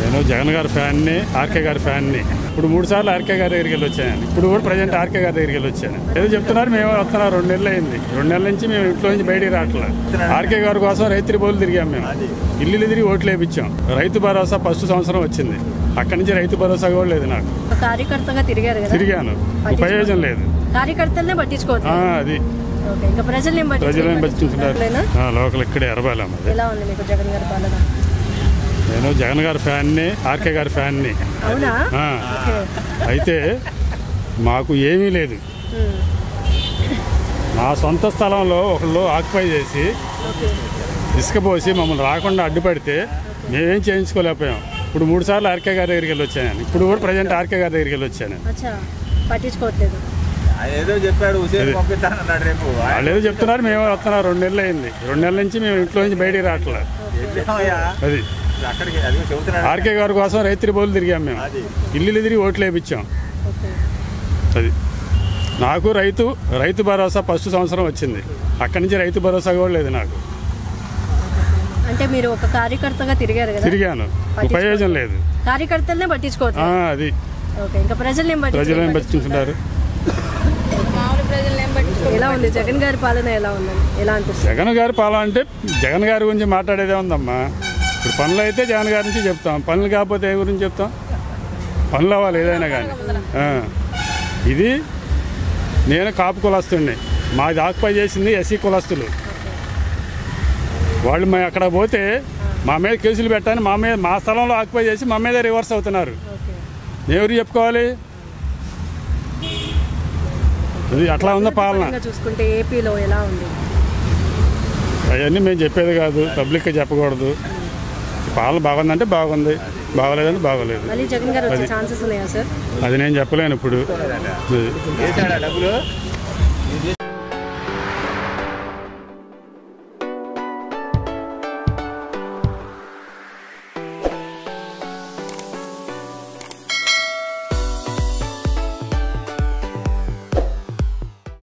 నేను జగన్ గారి ఫ్యాన్ని ఆర్కే గారి ఫ్యాన్ని ఇప్పుడు మూడు సార్లు ఆర్కే గారి దగ్గరికి వెళ్ళి వచ్చాను ఇప్పుడు కూడా ప్రజెంట్ ఆర్కే గారి దగ్గరికి వెళ్ళి వచ్చాను ఏదో చెప్తున్నారు మేము వస్తున్నారు రెండు నెలలు అయింది రెండు నెలల నుంచి మేము ఇంట్లో నుంచి బయటికి రావట్లేదు ఆర్కే గారి కోసం రైతు బోలు తిరిగాం మేము ఇల్లు తిరిగి ఓట్లు వేయించాం రైతు భరోసా ఫస్ట్ సంవత్సరం వచ్చింది అక్కడి నుంచి రైతు భరోసా కూడా లేదు నాకు ఒక కార్యకర్తగా తిరిగారు కదా తిరిగాను ఉపయోగం లేదు కార్యకర్తలనే పట్టించుకోవద్దు ఆ, అది ఓకే ఇంకా ప్రజల్ని ఏం ప్రజలు ఏం పట్టించుకుంటారు పట్టించుకుంటారు ఆ, లోకల్ ఇక్కడే ఎరబాలేం అది ఎలా ఉంది మీకు జగన్ గారి పాలన నేను జగన్ గారి ఫ్యాన్ని ఆర్కే గారి ఫ్యాన్ని అవునా ఆ, ఓకే అయితే మాకు ఏమీ లేదు ఉమ్. నా సొంత స్థలంలో ఒకళ్ళు ఆక్యుపై చేసి ఓకే ఇసుక పోసి మమ్మల్ని రాకుండా అడ్డుపడితే మేమేం చేయించుకోలేకపోయాం ఇప్పుడు మూడు సార్లు ఆర్కే గారి దగ్గరికి వెళ్ళి వచ్చాను ఇప్పుడు కూడా ప్రజెంట్ ఆర్కే గారి దగ్గరికి వెళ్ళి వచ్చాను అచ్చా పట్టించుకోవట్లేదు ఆయన ఏదో చెప్పాడు హుసేన్ పంపిస్తానన్నాడు రేపు వాళ్ళు ఏదో చెప్తున్నారు మేము వస్తున్నారు రెండు నెలలు అయింది రెండు నెలల నుంచి మేము ఇంట్లో నుంచి బయటికి రావట్లేదు వెళ్ళామయ్యా అది అక్కడికి అది చెబుతున్నాడు ఆర్కే గారి కోసం రైతు బోలు తిరిగాం మేము అది ఇల్లు తిరిగి ఓట్లు వేయించాం ఓకే అది నాకు రైతు రైతు భరోసా ఫస్ట్ సంవత్సరం వచ్చింది అక్కడి నుంచి రైతు భరోసా కూడా లేదు నాకు అంటే మీరు ఒక కార్యకర్తగా తిరిగారు కదా తిరిగాను ఉపయోగం లేదు కార్యకర్తలనే పట్టించుకోవద్దు ఆ, అది ఓకే ఇంకా ప్రజల్ని ఏం ప్రజలు ఏం పట్టించుకుంటారు పట్టించుకుంటారు ఎలా ఉంది జగన్ గారి పాలన ఎలా ఉందని ఎలా అనిపిస్తుంది జగన్ గారి పాలన అంటే జగన్ గారి గురించి మాట్లాడేదే ఉందమ్మా ఇప్పుడు పనులు అయితే జగన్ గారి నుంచి చెప్తాం పనులు కాకపోతే ఏ గురించి చెప్తాం పనులు అవ్వాలి ఏదైనా కానీ ఆ. ఇది నేను కాపు కులస్తుడిని మాది ఆక్యుపై చేసింది ఎస్సీ కులస్తులు వాళ్ళు మేము అక్కడ పోతే మా మీద కేసులు పెట్టని మా మీద మా స్థలంలో ఆక్యుపై చేసి మా మీద రివర్స్ అవుతున్నారు ఓకే ఎవరు చెప్పుకోవాలి ఇది అట్లా ఉందా పాలన పరంగా చూసుకుంటే ఏపీలో ఎలా ఉంది అవన్నీ మేము చెప్పేది కాదు పబ్లిక్గా చెప్పకూడదు పాలన బాగుందంటే బాగుంది బాగోలేదంటే బాగోలేదు మళ్ళీ జగన్ గారు వచ్చే ఛాన్సెస్ ఉన్నాయా సార్ అది నేను చెప్పలేను ఇప్పుడు అది. వేసాడా డబ్బులు